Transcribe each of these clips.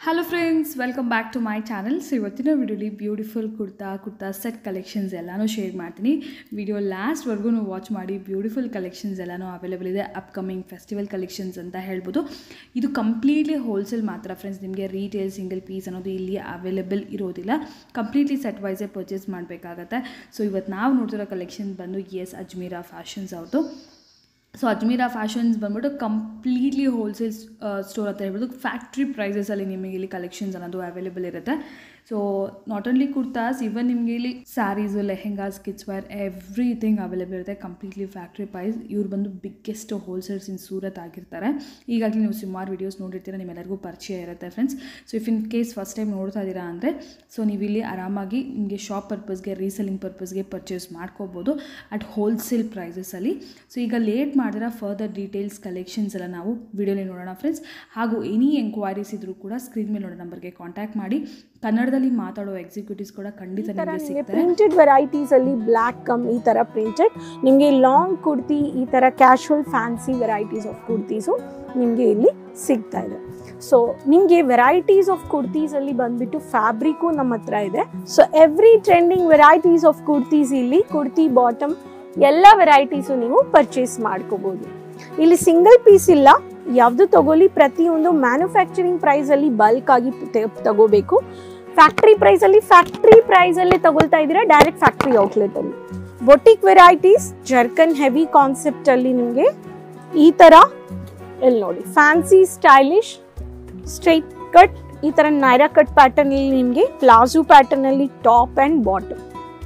hello friends welcome back to my channel so ಇವತ್ತಿನ ವಿಡಿಯೋಲಿ beautiful kurta kurta set collections ಎಲ್ಲನೂ share ಮಾಡ್ತೀನಿ ವಿಡಿಯೋ ಲಾಸ್ಟ್ವರೆಗೂ ವಾಚ್ ಮಾಡಿ ಬ್ಯೂಟಿಫುಲ್ ಕಲೆಕ್ಷನ್ಸ್ ಎಲ್ಲನೂ ಅವೈಲೇಬಲ್ ಇದೆ ಅಪ್ಕಮಿಂಗ್ ಫೆಸ್ಟಿವಲ್ ಕಲೆಕ್ಷನ್ಸ್ ಅಂತ ಹೇಳ್ಬೋದು ಇದು ಕಂಪ್ಲೀಟ್ಲಿ ಹೋಲ್ಸೇಲ್ ಮಾತ್ರ ಫ್ರೆಂಡ್ಸ್ ನಿಮಗೆ ರೀಟೇಲ್ ಸಿಂಗಲ್ ಪೀಸ್ ಅನ್ನೋದು ಇಲ್ಲಿ ಅವೈಲೇಬಲ್ ಇರೋದಿಲ್ಲ ಕಂಪ್ಲೀಟ್ಲಿ ಸೆಟ್ ವೈಸೇ ಪರ್ಚೇಸ್ ಮಾಡಬೇಕಾಗತ್ತೆ ಸೊ ಇವತ್ತು ನಾವು ನೋಡ್ತಿರೋ ಕಲೆಕ್ಷನ್ ಬಂದು ಎಸ್ ಅಜ್ಮೀರಾ ಫ್ಯಾಷನ್ಸ್ ಅವ್ರದ್ದು ಸೊ ಅಜ್ಮೀರಾ ಫ್ಯಾಷನ್ಸ್ ಬಂದ್ಬಿಟ್ಟು ಕಂಪ್ಲೀಟ್ಲಿ ಹೋಲ್ಸೇಲ್ ಸ್ಟೋರ್ ಅಂತ ಹೇಳ್ಬೋದು ಫ್ಯಾಕ್ಟ್ರಿ ಪ್ರೈಸಸಲ್ಲಿ ನಿಮಗೆ ಇಲ್ಲಿ ಕಲೆಕ್ಷನ್ಸ್ ಅನ್ನೋದು ಅವೈಲೇಬಲ್ ಇರುತ್ತೆ so not only kurtas even ನಿಮಗೆ ಇಲ್ಲಿ saris lehengas kids wear everything available ಇರುತ್ತೆ ಕಂಪ್ಲೀಟ್ಲಿ ಫ್ಯಾಕ್ಟ್ರಿ ಪ್ರೈಸ್ ಇವ್ರು ಬಂದು ಬಿಗ್ಗೆಸ್ಟ್ ಹೋಲ್ಸೇಲ್ಸ್ ಇನ್ ಸೂರತ್ ಆಗಿರ್ತಾರೆ ಈಗಾಗಲೇ ನೀವು ಸುಮಾರು ವೀಡಿಯೋಸ್ ನೋಡಿರ್ತೀರ ನಿಮ್ಮೆಲ್ಲರಿಗೂ ಪರಿಚಯ ಇರುತ್ತೆ friends so if in case first time ನೋಡ್ತಾ ಇದ್ದೀರಾ ಅಂದರೆ ಸೊ ನೀವು ಇಲ್ಲಿ ಆರಾಮಾಗಿ ನಿಮಗೆ ಶಾಪ್ ಪರ್ಪಸ್ಗೆ ರೀಸೆಲಿಂಗ್ ಪರ್ಪಸ್ಗೆ ಪರ್ಚೇಸ್ ಮಾಡ್ಕೋಬೋದು ಅಟ್ ಹೋಲ್ಸೇಲ್ ಪ್ರೈಸಸಲ್ಲಿ ಸೊ ಈಗ ಲೇಟ್ ಮಾಡಿದ್ರೆ ಫರ್ದರ್ ಡೀಟೇಲ್ಸ್ ಕಲೆಕ್ಷನ್ಸ್ ಎಲ್ಲ ನಾವು ವಿಡಿಯೋಲಿ ನೋಡೋಣ ಫ್ರೆಂಡ್ಸ್ ಹಾಗೂ ಎನಿ ಎಂಕ್ವೈರೀಸ್ ಇದ್ರೂ ಕೂಡ ಸ್ಕ್ರೀನ್ ಮೇಲೆ ನೋಡೋ ನಂಬರ್ಗೆ ಕಾಂಟ್ಯಾಕ್ಟ್ ಮಾಡಿ ಕನ್ನಡದಲ್ಲಿ ಮಾತಾಡೋ ಎಕ್ಸಿಕ್ಯೂಟಿವ್ಸ್ ಕೂಡ ಖಂಡಿತ ನಿಮಗೆ ಸಿಗ್ತಾರೆ ಪ್ರಿಂಟೆಡ್ ವೆರೈಟೀಸ್ ಅಲ್ಲಿ ಬ್ಲ್ಯಾಕ್ ಕಮ್ ಈ ತರ ಪ್ರಿಂಟೆಡ್ ನಿಮಗೆ ಲಾಂಗ್ ಕುರ್ತಿ ಈ ತರ casual fancy varieties of kurtis ನಿಮಗೆ ಇಲ್ಲಿ ಸಿಗ್ತಾ ಇದೆ ಸೊ ನಿಮಗೆ ವೆರೈಟೀಸ್ ಆಫ್ ಕುರ್ತೀಸ್ ಅಲ್ಲಿ ಬಂದ್ಬಿಟ್ಟು ಫ್ಯಾಬ್ರಿಕ್ಕು ನಮ್ಮ ಹತ್ರ ಇದೆ so every trending varieties of kurtis ಇಲ್ಲಿ ಕುರ್ತಿ ಬಾಟಮ್ ಎಲ್ಲ ವೆರೈಟೀಸು ನೀವು ಪರ್ಚೇಸ್ ಮಾಡ್ಕೋಬಹುದು ಇಲ್ಲಿ ಸಿಂಗಲ್ ಪೀಸ್ ಇಲ್ಲ ಯಾವುದು ತಗೊಳ್ಳಿ ಪ್ರತಿಯೊಂದು ಮ್ಯಾನುಫ್ಯಾಕ್ಚರಿಂಗ್ ಪ್ರೈಸ್ ಅಲ್ಲಿ ಬಲ್ಕ್ ಆಗಿ ತೆ- ತಗೋಬೇಕು ಫ್ಯಾಕ್ಟ್ರಿ ಪ್ರೈಸ್ ಅಲ್ಲಿ ಫ್ಯಾಕ್ಟ್ರಿ ಪ್ರೈಸ್ ಅಲ್ಲಿ ತಗೊಳ್ತಾ ಇದ್ದೀರಾ ಡೈರೆಕ್ಟ್ ಫ್ಯಾಕ್ಟ್ರಿ ಔಟ್ಲೆಟ್ ಅಲ್ಲಿ ಬೊಟಿಕ್ ವೆರೈಟೀಸ್ ಜರ್ಕನ್ ಹೆವಿ ಕಾನ್ಸೆಪ್ಟ್ ಅಲ್ಲಿ ನಿಮಗೆ ಈ ತರ ಇಲ್ಲಿ ನೋಡಿ ಫ್ಯಾನ್ಸಿ ಸ್ಟೈಲಿಶ್ ಸ್ಟ್ರೈಟ್ ಕಟ್ ಈ ತರ ನೈರಾ ಕಟ್ ಪ್ಯಾಟರ್ನ್ ಅಲ್ಲಿ ನಿಮಗೆ ಪ್ಲಾಜೋ ಪ್ಯಾಟರ್ನ್ ಅಲ್ಲಿ top and bottom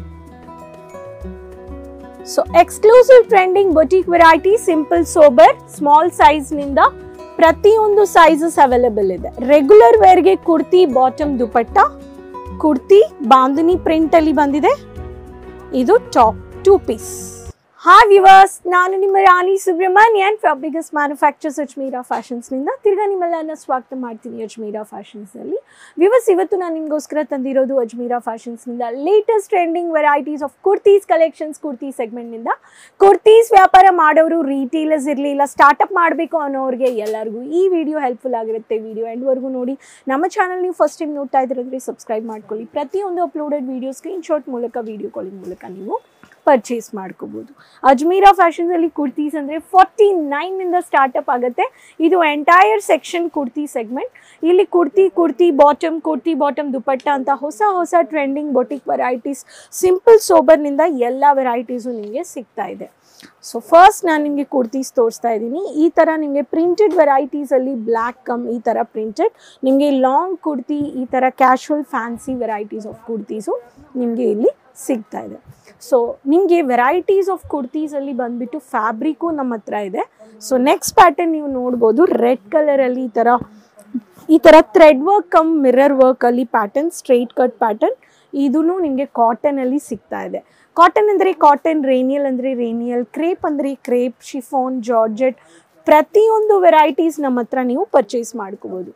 so exclusive trending boutique variety simple sober small size ನಿಂದ ಪ್ರತಿಯೊಂದು ಸೈಜಸ್ ಅವೈಲೇಬಲ್ ಇದೆ ರೆಗ್ಯುಲರ್ ವೇರ್ಗೆ ಕುರ್ತಿ ಬಾಟಮ್ ದುಪಟ್ಟ ಕುರ್ತಿ ಬಾಂಧನಿ ಪ್ರಿಂಟ್ ಅಲ್ಲಿ ಬಂದಿದೆ ಇದು top two piece hi viewers ನಾನು ನಿಮ್ಮ ರಾಣಿ ಸುಬ್ರಹ್ಮಣ್ಯನ್ ಫ್ಯಾಬ್ರಿಕಸ್ ಮ್ಯಾನುಫ್ಯಾಕ್ಚರ್ಸ್ ಅಜ್ಮೀರಾ ಫ್ಯಾಷನ್ಸ್ನಿಂದ ತಿರ್ಗಾ ನಿಮ್ಮೆಲ್ಲರನ್ನ ಸ್ವಾಗತ ಮಾಡ್ತೀನಿ ಅಜ್ಮೀರಾ ಫ್ಯಾಷನ್ಸ್ನಲ್ಲಿ ವಿವರ್ಸ್ ಇವತ್ತು ನಾನು ನಿಮಗೋಸ್ಕರ ತಂದಿರೋದು ಅಜ್ಮೀರಾ ಫ್ಯಾಷನ್ಸ್ನಿಂದ latest trending varieties of kurtis collections kurti ಸೆಗ್ಮೆಂಟ್ನಿಂದ ಕುರ್ತೀಸ್ ವ್ಯಾಪಾರ ಮಾಡೋರು ರೀಟೇಲರ್ಸ್ ಇರಲಿ ಇಲ್ಲ ಸ್ಟಾರ್ಟಪ್ ಮಾಡಬೇಕು ಅನ್ನೋರಿಗೆ ಎಲ್ಲರಿಗೂ ಈ ವಿಡಿಯೋ ಹೆಲ್ಪ್ಫುಲ್ ಆಗಿರುತ್ತೆ ವಿಡಿಯೋ ಎಂಡ್ವರೆಗೂ ನೋಡಿ ನಮ್ಮ ಚಾನಲ್ ನೀವು ಫಸ್ಟ್ ಟೈಮ್ ನೋಡ್ತಾ ಇದ್ರಂದ್ರೆ ಸಬ್ಸ್ಕ್ರೈಬ್ ಮಾಡ್ಕೊಳ್ಳಿ ಪ್ರತಿಯೊಂದು ಅಪ್ಲೋಡೆಡ್ ವಿಡಿಯೋ ಸ್ಕ್ರೀನ್ಶಾಟ್ ಮೂಲಕ ವಿಡಿಯೋ ಕಾಲಿಂಗ್ ಮೂಲಕ ನೀವು ಪರ್ಚೇಸ್ ಮಾಡ್ಕೋಬೋದು ಅಜ್ಮೀರಾ ಫ್ಯಾಷನ್ಸಲ್ಲಿ ಕುರ್ತೀಸ್ ಅಂದರೆ ಫಾರ್ಟಿ ನೈನಿಂದ ಸ್ಟಾರ್ಟಪ್ ಆಗುತ್ತೆ ಇದು ಎಂಟೈರ್ ಸೆಕ್ಷನ್ ಕುರ್ತಿ ಸೆಗ್ಮೆಂಟ್ ಇಲ್ಲಿ ಕುರ್ತಿ ಕುರ್ತಿ ಬಾಟಮ್ ಕುರ್ತಿ ಬಾಟಮ್ ದುಪಟ್ಟ ಅಂತ ಹೊಸ ಹೊಸ ಟ್ರೆಂಡಿಂಗ್ ಬೊಟಿಕ್ ವೆರೈಟೀಸ್ ಸಿಂಪಲ್ ಸೋಬರ್ನಿಂದ ಎಲ್ಲ ವೆರೈಟೀಸು ನಿಮಗೆ ಸಿಗ್ತಾ ಇದೆ ಸೊ ಫಸ್ಟ್ ನಾನು ನಿಮಗೆ ಕುರ್ತೀಸ್ ತೋರಿಸ್ತಾ ಇದ್ದೀನಿ ಈ ಥರ ನಿಮಗೆ ಪ್ರಿಂಟೆಡ್ ವೆರೈಟೀಸಲ್ಲಿ ಬ್ಲ್ಯಾಕ್ ಕಮ್ ಈ ಥರ ಪ್ರಿಂಟೆಡ್ ನಿಮಗೆ ಲಾಂಗ್ ಕುರ್ತಿ ಈ ಥರ casual fancy varieties of kurtis ನಿಮಗೆ ಇಲ್ಲಿ ಸಿಗ್ತಾ ಇದೆ ಸೊ ನಿಮಗೆ ವೆರೈಟೀಸ್ ಆಫ್ ಕುರ್ತೀಸಲ್ಲಿ ಬಂದ್ಬಿಟ್ಟು ಫ್ಯಾಬ್ರಿಕ್ಕು ನಮ್ಮ ಹತ್ರ ಇದೆ ಸೊ ನೆಕ್ಸ್ಟ್ ಪ್ಯಾಟರ್ನ್ ನೀವು ನೋಡ್ಬೋದು ರೆಡ್ ಕಲರಲ್ಲಿ ಈ ಥರ ಈ ಥರ ಥ್ರೆಡ್ ವರ್ಕ್ ಕಮ್ ಮಿರರ್ ವರ್ಕಲ್ಲಿ ಪ್ಯಾಟರ್ನ್ ಸ್ಟ್ರೈಟ್ ಕಟ್ ಪ್ಯಾಟರ್ನ್ ಇದೂ ನಿಮಗೆ ಕಾಟನಲ್ಲಿ ಸಿಗ್ತಾ ಇದೆ ಕಾಟನ್ ಅಂದರೆ ಕಾಟನ್ ರೇನಿಯಲ್ ಅಂದರೆ ರೇನಿಯಲ್ ಕ್ರೇಪ್ ಅಂದರೆ ಕ್ರೇಪ್ ಶಿಫಾನ್ ಜಾರ್ಜೆಟ್ ಪ್ರತಿಯೊಂದು ವೆರೈಟೀಸ್ ನಮ್ಮ ಹತ್ರ ನೀವು ಪರ್ಚೇಸ್ ಮಾಡ್ಕೋಬೋದು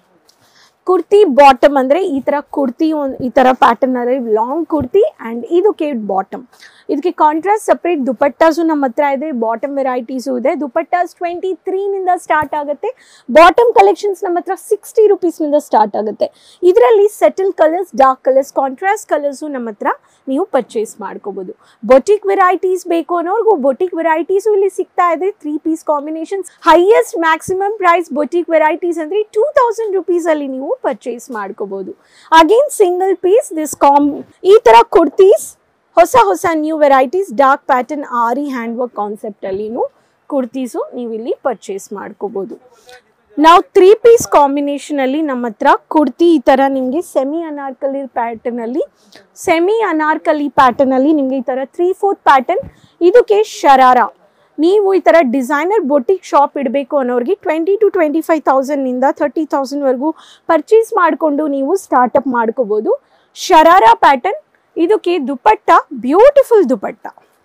ಕುರ್ತಿ ಬಾಟಮ್ ಅಂದರೆ ಈ ಥರ ಕುರ್ತಿ ಒಂದು ಈ ಥರ ಪ್ಯಾಟರ್ನ್ ಅಲ್ಲಿ ಲಾಂಗ್ ಕುರ್ತಿ ಆ್ಯಂಡ್ ಇದು ಕೇಟ್ ಬಾಟಮ್ ಇದಕ್ಕೆ ಕಾಂಟ್ರಾಸ್ಟ್ ಸಪ್ರೇಟ್ ದುಪಟ್ಟಾಸು ನಮ್ಮ ಹತ್ರ ಇದೆ ಬಾಟಮ್ ವೆರೈಟೀಸು ಇದೆ ದುಪಟ್ಟಾಸ್ ಟ್ವೆಂಟಿ ತ್ರೀನಿಂದ ಸ್ಟಾರ್ಟ್ ಆಗುತ್ತೆ ಬಾಟಮ್ ಕಲೆಕ್ಷನ್ಸ್ ನಮ್ಮ ಹತ್ರ ಸಿಕ್ಸ್ಟಿ ರುಪೀಸ್ನಿಂದ ಸ್ಟಾರ್ಟ್ ಆಗುತ್ತೆ ಇದರಲ್ಲಿ subtle colours dark colours contrast colours ನಮ್ಮ ಹತ್ರ ನೀವು ಪರ್ಚೇಸ್ ಮಾಡ್ಕೋಬೋದು ಬೊಟಿಕ್ ವೆರೈಟೀಸ್ ಬೇಕು ಅನ್ನೋರ್ಗು ಬೊಟಿಕ್ ವೆರೈಟೀಸು ಇಲ್ಲಿ ಸಿಗ್ತಾ ಇದೆ three piece combinations highest maximum price boutique varieties ಅಂದರೆ ಟೂ ತೌಸಂಡ್ ರುಪೀಸಲ್ಲಿ ನೀವು ಪರ್ಚೇಸ್ ಮಾಡ್ಕೋಬೋದು ಅಗೇನ್ ಸಿಂಗಲ್ ಪೀಸ್ ದಿಸ್ ಕಾಮ್ ಈ ಥರ ಕುರ್ತೀಸ್ ಹೊಸ ಹೊಸ new varieties dark pattern aari hand work ಕಾನ್ಸೆಪ್ಟಲ್ಲಿನೂ ಕುರ್ತೀಸು ನೀವು ಇಲ್ಲಿ ಪರ್ಚೇಸ್ ಮಾಡ್ಕೋಬೋದು ನಾವು ತ್ರೀ ಪೀಸ್ ಕಾಂಬಿನೇಷನಲ್ಲಿ ನಮ್ಮ ಹತ್ರ ಕುರ್ತಿ ಈ ಥರ ನಿಮಗೆ ಸೆಮಿ ಅನಾರ್ಕಲಿ ಪ್ಯಾಟರ್ನಲ್ಲಿ ಸೆಮಿ ಅನಾರ್ಕಲಿ ಪ್ಯಾಟರ್ನಲ್ಲಿ ನಿಮಗೆ ಈ ಥರ ತ್ರೀ ಫೋರ್ತ್ ಪ್ಯಾಟರ್ನ್ ಇದಕ್ಕೆ ಶರಾರ ನೀವು ಈ ಥರ ಡಿಸೈನರ್ ಬೊಟಿಕ್ ಶಾಪ್ ಇಡಬೇಕು ಅನ್ನೋರಿಗೆ ಟ್ವೆಂಟಿ ಟು ಟ್ವೆಂಟಿ ಫೈವ್ ತೌಸಂಡ್ನಿಂದ ಥರ್ಟಿ ತೌಸಂಡ್ವರೆಗೂ ಪರ್ಚೇಸ್ ಮಾಡಿಕೊಂಡು ನೀವು ಸ್ಟಾರ್ಟಪ್ ಮಾಡ್ಕೋಬೋದು ಶರಾರ ಪ್ಯಾಟರ್ನ್ ಇದಕ್ಕೆ ದುಪಟ್ಟ ಬ್ಯೂಟಿಫುಲ್ ದುಪಟ್ಟ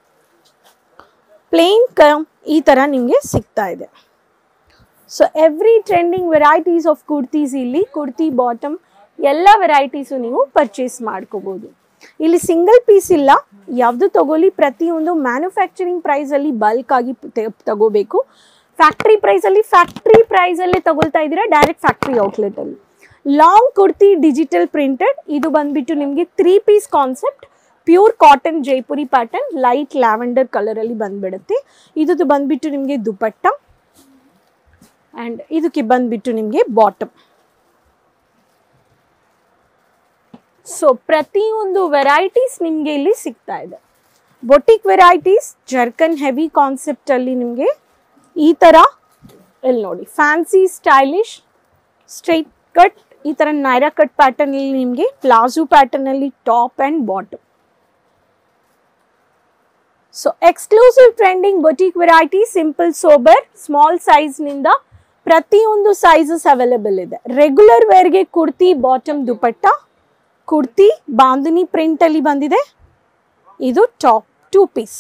ಪ್ಲೇನ್ ಕ ಈ ಥರ ನಿಮಗೆ ಸಿಗ್ತಾ ಇದೆ so every trending varieties of kurtis ಇಲ್ಲಿ ಕುರ್ತಿ ಬಾಟಮ್ ಎಲ್ಲ ವೆರೈಟೀಸು ನೀವು ಪರ್ಚೇಸ್ ಮಾಡ್ಕೋಬೋದು ಇಲ್ಲಿ ಸಿಂಗಲ್ ಪೀಸ್ ಇಲ್ಲ ಯಾವುದು ತಗೊಳ್ಳಿ ಪ್ರತಿಯೊಂದು ಮ್ಯಾನುಫ್ಯಾಕ್ಚರಿಂಗ್ ಪ್ರೈಸಲ್ಲಿ ಬಲ್ಕ್ ಆಗಿ ತೆ- ತಗೋಬೇಕು ಫ್ಯಾಕ್ಟ್ರಿ ಪ್ರೈಸಲ್ಲಿ ಫ್ಯಾಕ್ಟ್ರಿ ಪ್ರೈಸಲ್ಲಿ ತಗೊಳ್ತಾ ಇದ್ದೀರಾ ಡೈರೆಕ್ಟ್ ಫ್ಯಾಕ್ಟ್ರಿ ಔಟ್ಲೆಟಲ್ಲಿ ಲಾಂಗ್ ಕುರ್ತಿ ಡಿಜಿಟಲ್ ಪ್ರಿಂಟೆಡ್ ಇದು ಬಂದ್ಬಿಟ್ಟು ನಿಮಗೆ three piece concept pure cotton Jaipuri pattern light lavender ಕಲರಲ್ಲಿ ಬಂದ್ಬಿಡುತ್ತೆ ಇದು ಬಂದ್ಬಿಟ್ಟು ನಿಮಗೆ ದುಪಟ್ಟ ಆ್ಯಂಡ್ ಇದಕ್ಕೆ ಬಂದ್ಬಿಟ್ಟು ನಿಮಗೆ ಬಾಟಮ್ ಸೊ ಪ್ರತಿಯೊಂದು ವೆರೈಟೀಸ್ ನಿಮಗೆ ಇಲ್ಲಿ ಸಿಗ್ತಾ ಇದೆ ಬೊಟಿಕ್ ವೆರೈಟೀಸ್ ಜರ್ಕನ್ ಹೆವಿ ಕಾನ್ಸೆಪ್ಟಲ್ಲಿ ನಿಮಗೆ ಈ ಥರ ಇಲ್ಲಿ ನೋಡಿ ಫ್ಯಾನ್ಸಿ ಸ್ಟೈಲಿಶ್ ಸ್ಟ್ರೈಟ್ ಕಟ್ ಈ ಥರ ನೈರಾ ಕಟ್ ಪ್ಯಾಟರ್ನಲ್ಲಿ ನಿಮಗೆ ಪ್ಲಾಜೋ ಪ್ಯಾಟರ್ನಲ್ಲಿ top and bottom so exclusive trending boutique variety simple sober small ಸೈಜ್ನಿಂದ ಪ್ರತಿಯೊಂದು ಸೈಜಸ್ ಅವೈಲೇಬಲ್ ಇದೆ ರೆಗ್ಯುಲರ್ ವೇರ್ಗೆ ಕುರ್ತಿ ಬಾಟಮ್ ದುಪಟ್ಟ ಕುರ್ತಿ ಬಾಂಧನಿ ಪ್ರಿಂಟಲ್ಲಿ ಬಂದಿದೆ ಇದು ಟಾಪ್ ಟೂ ಪೀಸ್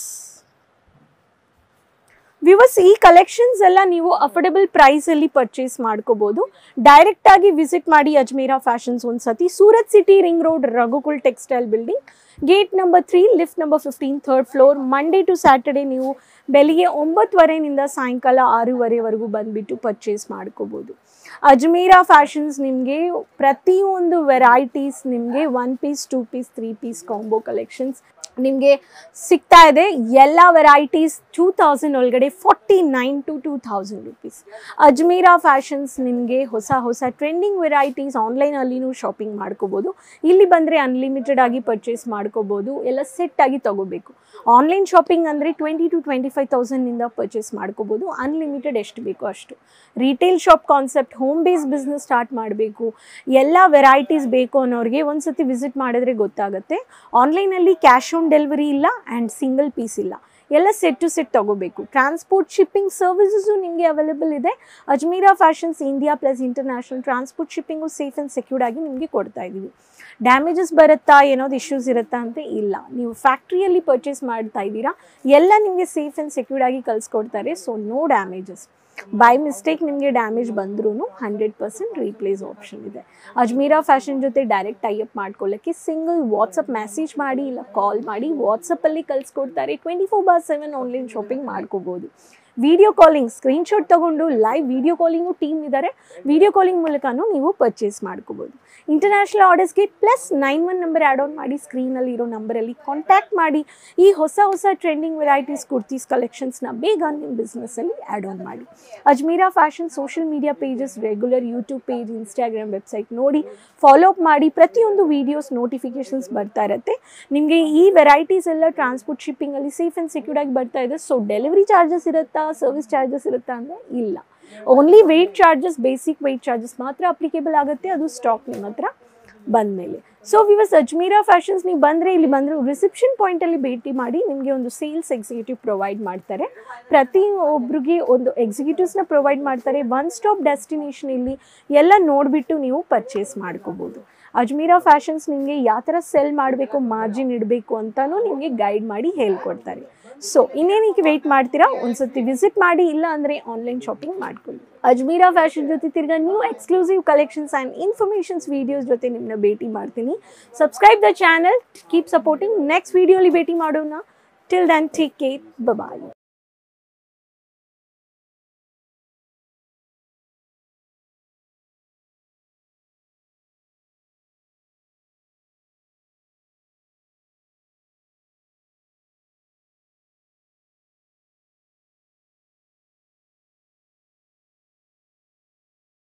ವಿವಸ್ ಈ ಕಲೆಕ್ಷನ್ಸ್ ಎಲ್ಲ ನೀವು ಅಫೋರ್ಡೆಬಲ್ ಪ್ರೈಸಲ್ಲಿ ಪರ್ಚೇಸ್ ಮಾಡ್ಕೋಬೋದು ಡೈರೆಕ್ಟ್ ಆಗಿ ವಿಸಿಟ್ ಮಾಡಿ ಅಜ್ಮೀರಾ ಫ್ಯಾಷನ್ಸ್ ಒಂದ್ಸತಿ Surat city ring road Raghukul textile building gate number three lift number fifteen third floor Monday to Saturday ನೀವು ಬೆಳಿಗ್ಗೆ ಒಂಬತ್ತುವರೆನಿಂದ ಸಾಯಂಕಾಲ ಆರೂವರೆವರೆಗೂ ಬಂದುಬಿಟ್ಟು ಪರ್ಚೇಸ್ ಮಾಡ್ಕೋಬೋದು ಅಜ್ಮೀರಾ ಫ್ಯಾಷನ್ಸ್ ನಿಮಗೆ ಪ್ರತಿಯೊಂದು ವೆರೈಟೀಸ್ ನಿಮಗೆ one piece two piece three piece combo collections ನಿಮಗೆ ಸಿಗ್ತಾ ಇದೆ ಎಲ್ಲ ವೆರೈಟೀಸ್ ಟೂ ತೌಸಂಡ್ ಒಳಗಡೆ forty nine to two thousand rupees Ajmera fashions ನಿಮಗೆ ಹೊಸ ಹೊಸ ಟ್ರೆಂಡಿಂಗ್ ವೆರೈಟೀಸ್ ಆನ್ಲೈನಲ್ಲಿನೂ ಶಾಪಿಂಗ್ ಮಾಡ್ಕೋಬೋದು ಇಲ್ಲಿ ಬಂದರೆ ಅನ್ಲಿಮಿಟೆಡ್ ಆಗಿ ಪರ್ಚೇಸ್ ಮಾಡ್ಕೋಬೋದು ಎಲ್ಲ ಸೆಟ್ ಆಗಿ ತಗೋಬೇಕು ಆನ್ಲೈನ್ ಶಾಪಿಂಗ್ ಅಂದರೆ ಟ್ವೆಂಟಿ ಟು ಟ್ವೆಂಟಿ ಫೈವ್ ತೌಸಂಡ್ನಿಂದ ಪರ್ಚೇಸ್ ಮಾಡ್ಕೋಬೋದು ಅನ್ಲಿಮಿಟೆಡ್ ಎಷ್ಟು ಬೇಕೋ ಅಷ್ಟು retail shop concept home base business start ಮಾಡಬೇಕು ಎಲ್ಲ ವೆರೈಟೀಸ್ ಬೇಕು ಅನ್ನೋರಿಗೆ ಒಂದು ಸತಿ ವಿಸಿಟ್ ಮಾಡಿದ್ರೆ ಗೊತ್ತಾಗುತ್ತೆ ಆನ್ಲೈನಲ್ಲಿ ಕ್ಯಾಶ್ ಆನ್ ಡೆಲಿವರಿ ಇಲ್ಲ ಆ್ಯಂಡ್ ಸಿಂಗಲ್ ಪೀಸ್ ಇಲ್ಲ ಎಲ್ಲ ಸೆಟ್ ಟು ಸೆಟ್ ತಗೋಬೇಕು ಟ್ರಾನ್ಸ್ಪೋರ್ಟ್ ಶಿಪ್ಪಿಂಗ್ ಸರ್ವಿಸಸ್ಸು ನಿಮಗೆ ಅವೈಲೇಬಲ್ ಇದೆ Ajmera fashions India plus international transport shipping safe and secured ಆಗಿ ನಿಮಗೆ ಕೊಡ್ತಾ ಇದ್ದೀವಿ ಡ್ಯಾಮೇಜಸ್ ಬರುತ್ತಾ ಏನಾದ್ರು ಇಶ್ಯೂಸ್ ಇರುತ್ತಾ ಅಂತ ಇಲ್ಲ ನೀವು ಫ್ಯಾಕ್ಟ್ರಿಯಲ್ಲಿ ಪರ್ಚೇಸ್ ಮಾಡ್ತಾ ಇದ್ದೀರಾ ಎಲ್ಲ ನಿಮಗೆ ಸೇಫ್ ಆ್ಯಂಡ್ ಸೆಕ್ಯೂರ್ಡ್ ಆಗಿ ಕಳಿಸ್ಕೊಡ್ತಾರೆ so no damages by mistake ನಿಮಗೆ ಡ್ಯಾಮೇಜ್ ಬಂದ್ರೂ ಹಂಡ್ರೆಡ್ ಪರ್ಸೆಂಟ್ ರೀಪ್ಲೇಸ್ ಆಪ್ಷನ್ ಇದೆ ಅಜ್ಮೀರಾ ಫ್ಯಾಷನ್ ಜೊತೆ ಡೈರೆಕ್ಟ್ ಟೈಅಪ್ ಮಾಡ್ಕೊಳ್ಳೋಕ್ಕೆ ಸಿಂಗಲ್ ವಾಟ್ಸಪ್ ಮೆಸೇಜ್ ಮಾಡಿ ಇಲ್ಲ ಕಾಲ್ ಮಾಡಿ ವಾಟ್ಸಪ್ಪಲ್ಲಿ ಕಳಿಸ್ಕೊಡ್ತಾರೆ twenty four bar seven online shopping ಮಾಡ್ಕೋಬೋದು ವಿಡಿಯೋ ಕಾಲಿಂಗ್ ಸ್ಕ್ರೀನ್ಶಾಟ್ ತಗೊಂಡು ಲೈವ್ ವಿಡಿಯೋ ಕಾಲಿಂಗು ಟೀಮ್ ಇದ್ದಾರೆ ವಿಡಿಯೋ ಕಾಲಿಂಗ್ ಮೂಲಕನೂ ನೀವು ಪರ್ಚೇಸ್ ಮಾಡ್ಕೋಬೋದು ಇಂಟರ್ನ್ಯಾಷನಲ್ ಆರ್ಡರ್ಸ್ಗೆ plus nine one number add on ಮಾಡಿ ಸ್ಕ್ರೀನಲ್ಲಿ ಇರೋ ನಂಬರಲ್ಲಿ ಕಾಂಟ್ಯಾಕ್ಟ್ ಮಾಡಿ ಈ ಹೊಸ ಹೊಸ ಟ್ರೆಂಡಿಂಗ್ ವೆರೈಟೀಸ್ ಕುರ್ತೀಸ್ ಕಲೆಕ್ಷನ್ಸ್ನ ಬೇಗ ನಿಮ್ಮ ಬಿಸ್ನೆಸ್ಸಲ್ಲಿ ಆ್ಯಡ್ ಆನ್ ಮಾಡಿ Ajmera fashion social media pages regular YouTube page Instagram website ನೋಡಿ ಫಾಲೋ ಅಪ್ ಮಾಡಿ ಪ್ರತಿಯೊಂದು ವೀಡಿಯೋಸ್ ನೋಟಿಫಿಕೇಶನ್ಸ್ ಬರ್ತಾ ಇರುತ್ತೆ ನಿಮಗೆ ಈ ವೆರೈಟೀಸ್ ಎಲ್ಲ ಟ್ರಾನ್ಸ್ಪೋರ್ಟ್ ಶಿಪ್ಪಿಂಗಲ್ಲಿ ಸೇಫ್ ಆ್ಯಂಡ್ ಸೆಕ್ಯೂರ್ಡ್ ಆಗಿ ಬರ್ತಾ ಇದೆ ಸೊ ಡೆಲಿವರಿ ಚಾರ್ಜಸ್ ಇರುತ್ತಾ ಸರ್ವಿಸ್ ಚಾರ್ಜಸ್ ಇರುತ್ತಾ ಅಂದರೆ ಇಲ್ಲ only weight charges basic weight charges ಮಾತ್ರ ಅಪ್ಲಿಕೇಬಲ್ ಆಗುತ್ತೆ ಅದು ಸ್ಟಾಕ್ ನಿಮ್ಮ ಹತ್ರ ಬಂದಮೇಲೆ ಸೊ ವಿವಸ್ ಅಜ್ಮೀರಾ ಫ್ಯಾಷನ್ಸ್ ನೀವು ಬಂದರೆ ಇಲ್ಲಿ ಬಂದರೆ ರಿಸೆಪ್ಷನ್ ಪಾಯಿಂಟಲ್ಲಿ ಭೇಟಿ ಮಾಡಿ ನಿಮಗೆ ಒಂದು ಸೇಲ್ಸ್ ಎಕ್ಸಿಕ್ಯೂಟಿವ್ ಪ್ರೊವೈಡ್ ಮಾಡ್ತಾರೆ ಪ್ರತಿ ಒಬ್ರಿಗೆ ಒಂದು ಎಕ್ಸಿಕ್ಯೂಟಿವ್ಸ್ನ ಪ್ರೊವೈಡ್ ಮಾಡ್ತಾರೆ ಒನ್ ಸ್ಟಾಪ್ ಡೆಸ್ಟಿನೇಷನ್ ಇಲ್ಲಿ ಎಲ್ಲ ನೋಡಿಬಿಟ್ಟು ನೀವು ಪರ್ಚೇಸ್ ಮಾಡ್ಕೋಬೋದು ಅಜ್ಮೀರಾ ಫ್ಯಾಷನ್ಸ್ ನಿಮಗೆ ಯಾವ ಥರ ಸೆಲ್ ಮಾಡಬೇಕು ಮಾರ್ಜಿನ್ ಇಡಬೇಕು ಅಂತಲೂ ನಿಮಗೆ ಗೈಡ್ ಮಾಡಿ ಹೇಳ್ಕೊಡ್ತಾರೆ ಸೊ ಇನ್ನೇನಕ್ಕೆ ವೆಯ್ಟ್ ಮಾಡ್ತೀರಾ ಒಂದ್ಸತಿ ವಿಸಿಟ್ ಮಾಡಿ ಇಲ್ಲ ಅಂದರೆ ಆನ್ಲೈನ್ ಶಾಪಿಂಗ್ ಮಾಡ್ಕೊಳ್ಳಿ ಅಜ್ಮೀರಾ ಫ್ಯಾಷನ್ ಜೊತೆ ತಿರ್ಗಾ new exclusive collections and informations videos ಜೊತೆ ನಿಮ್ಮನ್ನ ಭೇಟಿ ಮಾಡ್ತೀನಿ subscribe the channel keep supporting next ವೀಡಿಯೋಲಿ ಭೇಟಿ ಮಾಡೋಣ ಟಿಲ್ ದನ್ ಟೇಕ್ ಕೇರ್ ಬಾಯ್